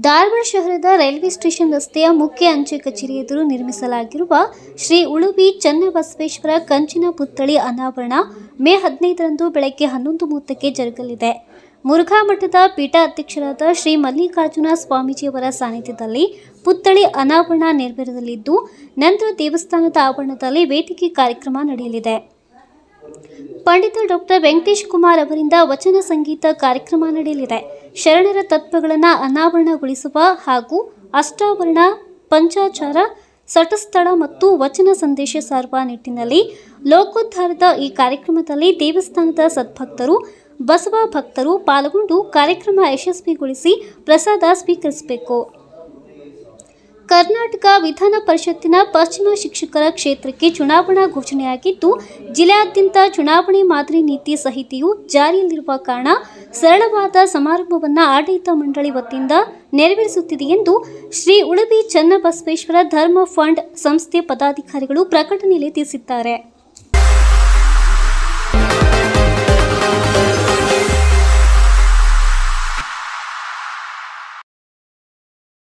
Dharwad ಶಹರದ railway station ರಸ್ತೆಯ ಮುಖ್ಯ ಅಂಚೆ ಕಚೇರಿ ಎದುರು ನಿರ್ಮಿಸಲಾಗಿರುವ ಶ್ರೀ ಉಳುವಿ ಚನ್ನಬಸವೇಶ್ವರ ಕಂಚಿನ ಪುತ್ಥಳಿ ಅನಾವರಣ ಮೇ ಹದಿನೈದರಂದು ಬೆಳಗ್ಗೆ ಹನ್ನೊಂದು ಮೂವತ್ತಕ್ಕೆ ಜರುಗಲಿದೆ ಮುರುಘಾ ಮಠದ ಪೀಠಾಧ್ಯಕ್ಷರಾದ ಶ್ರೀ ಮಲ್ಲಿಕಾರ್ಜುನ ಸ್ವಾಮೀಜಿಯವರ ಸಾನ್ನಿಧ್ಯದಲ್ಲಿ ಪುತ್ಥಳಿ ಅನಾವರಣ ನೆರವೇರಲಿದ್ದು ನಂತರ ದೇವಸ್ಥಾನದ ಆವರಣದಲ್ಲಿ ವೇದಿಕೆ ಕಾರ್ಯಕ್ರಮ ನಡೆಯಲಿದೆ ಪಂಡಿತ ಡಾಕ್ಟರ್ ವೆಂಕಟೇಶ್ ಕುಮಾರ್ ಅವರಿಂದ ವಚನ ಸಂಗೀತ ಕಾರ್ಯಕ್ರಮ ನಡೆಯಲಿದೆ ಶರಣರ ತತ್ವಗಳನ್ನು ಅನಾವರಣಗೊಳಿಸುವ ಹಾಗೂ ಅಷ್ಟಾವರಣ ಪಂಚಾಚಾರ ಸಟಸ್ಥಳ ಮತ್ತು ವಚನ ಸಂದೇಶ ಸಾರುವ ನಿಟ್ಟಿನಲ್ಲಿ ಲೋಕೋದ್ಧಾರದ ಈ ಕಾರ್ಯಕ್ರಮದಲ್ಲಿ ದೇವಸ್ಥಾನದ ಸದ್ಭಕ್ತರು ಬಸವ ಭಕ್ತರು ಪಾಲ್ಗೊಂಡು ಕಾರ್ಯಕ್ರಮ ಯಶಸ್ವಿಗೊಳಿಸಿ ಪ್ರಸಾದ ಸ್ವೀಕರಿಸಬೇಕು ಕರ್ನಾಟಕ ವಿಧಾನ ಪರಿಷತ್ತಿನ ಪಶ್ಚಿಮ ಶಿಕ್ಷಕರ ಕ್ಷೇತ್ರಕ್ಕೆ ಚುನಾವಣಾ ಘೋಷಣೆಯಾಗಿದ್ದು ಜಿಲ್ಲೆಯಾದ್ಯಂತ ಚುನಾವಣೆ ಮಾದರಿ ನೀತಿ ಸಂಹಿತೆಯು ಜಾರಿಯಲ್ಲಿರುವ ಕಾರಣ ಸರಳವಾದ ಸಮಾರಂಭವನ್ನು ಆಡಳಿತ ಮಂಡಳಿ ವತಿಯಿಂದ ನೆರವೇರಿಸುತ್ತಿದೆ ಎಂದು ಶ್ರೀ ಉಡುಪಿ ಚನ್ನಬಸವೇಶ್ವರ ಧರ್ಮ ಫಂಡ್ ಸಂಸ್ಥೆ ಪದಾಧಿಕಾರಿಗಳು ಪ್ರಕಟಣೆಯಲ್ಲಿ ತಿಳಿಸಿದ್ದಾರೆ